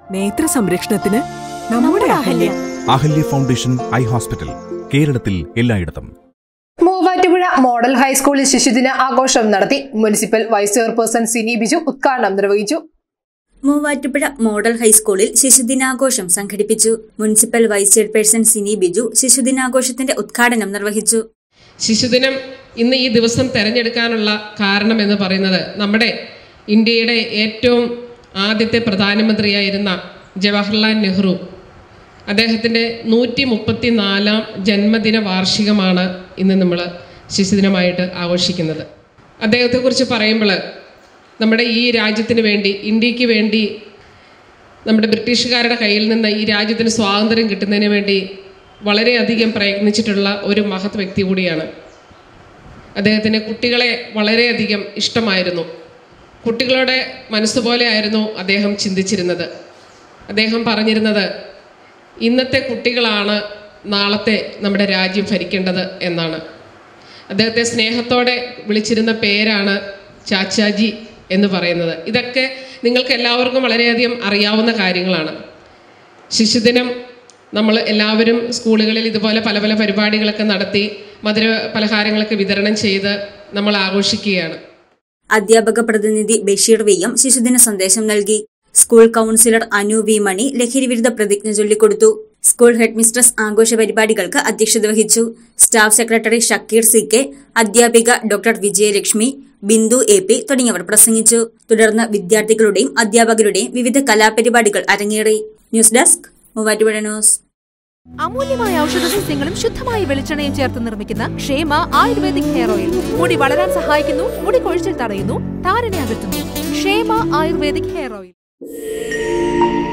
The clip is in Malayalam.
നേത്ര സംരക്ഷണത്തിന് നമ്മുടെ Ahalya Ahalya foundation eye hospital കേരളത്തിൽ എല്ലായിടത്തും മൂവാറ്റുപുഴ മോഡൽ ഹൈസ്കൂളിൽ ശിശുദിന ആഘോഷം നടത്തി municipal vice chairperson Sini Biju ഉദ്ഘാടനം നിർവഹിച്ചു മൂവാറ്റുപുഴ മോഡൽ ഹൈസ്കൂളിൽ ശിശുദിനാഘോഷം സംഘടിപ്പിച്ചു municipal vice chairperson Sini Biju ശിശുദിനാഘോഷത്തിന്റെ ഉദ്ഘാടനം നിർവഹിച്ചു ശിശുദിനം ഇന്ന് ഈ ദിവസം തിരഞ്ഞെടുക്കാനുള്ള കാരണം എന്ന് പറയുന്നത് നമ്മുടെ ഇന്ത്യയുടെ ഏറ്റവും ആദ്യത്തെ പ്രധാനമന്ത്രിയായിരുന്ന ജവഹർലാൽ നെഹ്റു അദ്ദേഹത്തിൻ്റെ നൂറ്റി മുപ്പത്തി നാലാം ജന്മദിന വാർഷികമാണ് ഇന്ന് നമ്മൾ ശിശുദിനമായിട്ട് ആഘോഷിക്കുന്നത് അദ്ദേഹത്തെക്കുറിച്ച് പറയുമ്പോൾ നമ്മുടെ ഈ രാജ്യത്തിന് വേണ്ടി ഇന്ത്യക്ക് വേണ്ടി നമ്മുടെ ബ്രിട്ടീഷുകാരുടെ കയ്യിൽ നിന്ന് ഈ രാജ്യത്തിന് സ്വാതന്ത്ര്യം കിട്ടുന്നതിന് വേണ്ടി വളരെയധികം പ്രയത്നിച്ചിട്ടുള്ള ഒരു മഹത് വ്യക്തി കൂടിയാണ് അദ്ദേഹത്തിന് കുട്ടികളെ വളരെയധികം ഇഷ്ടമായിരുന്നു കുട്ടികളുടെ മനസ്സുപോലെ ആയിരുന്നു അദ്ദേഹം ചിന്തിച്ചിരുന്നത് അദ്ദേഹം പറഞ്ഞിരുന്നത് ഇന്നത്തെ കുട്ടികളാണ് നാളത്തെ നമ്മുടെ രാജ്യം ഭരിക്കേണ്ടത് എന്നാണ് അദ്ദേഹത്തെ സ്നേഹത്തോടെ വിളിച്ചിരുന്ന പേരാണ് ചാച്ചാജി എന്ന് പറയുന്നത് ഇതൊക്കെ നിങ്ങൾക്ക് എല്ലാവർക്കും വളരെയധികം അറിയാവുന്ന കാര്യങ്ങളാണ് ശിശുദിനം നമ്മൾ എല്ലാവരും സ്കൂളുകളിൽ ഇതുപോലെ പല പല പരിപാടികളൊക്കെ നടത്തി മധുര പലഹാരങ്ങളൊക്കെ വിതരണം ചെയ്ത് നമ്മൾ ആഘോഷിക്കുകയാണ് അധ്യാപക പ്രതിനിധി ബഷീർ വി എം ശിശുദിന സന്ദേശം നൽകി school counsellor Anu V Mani ലഹരിവിരുദ്ധ പ്രതിജ്ഞ ചൊല്ലിക്കൊടുത്തു സ്കൂൾ ഹെഡ് മിസ്ട്രസ് ആഘോഷ പരിപാടികൾക്ക് അധ്യക്ഷത വഹിച്ചു staff secretary Shakeer C K അധ്യാപിക doctor Vijayalakshmi Bindu A P തുടങ്ങിയവർ പ്രസംഗിച്ചു തുടർന്ന് വിദ്യാർത്ഥികളുടെയും അധ്യാപകരുടെയും വിവിധ കലാപരിപാടികൾ അരങ്ങേറി ന്യൂസ് ഡെസ്ക് മൂവാറ്റുപുഴ ന്യൂസ് അമൂല്യമായ ഔഷധ സസ്യങ്ങളും ശുദ്ധമായ വെളിച്ചെണ്ണയും ചേർത്ത് നിർമ്മിക്കുന്ന ക്ഷേമ ആയുർവേദിക് ഹെയർ ഓയിൽ മുടി വളരാൻ സഹായിക്കുന്നു മുടി കൊഴിച്ചിൽ തടയുന്നു താരനെ അകറ്റുന്നു ക്ഷേമ ആയുർവേദിക് ഹെയർ ഓയിൽ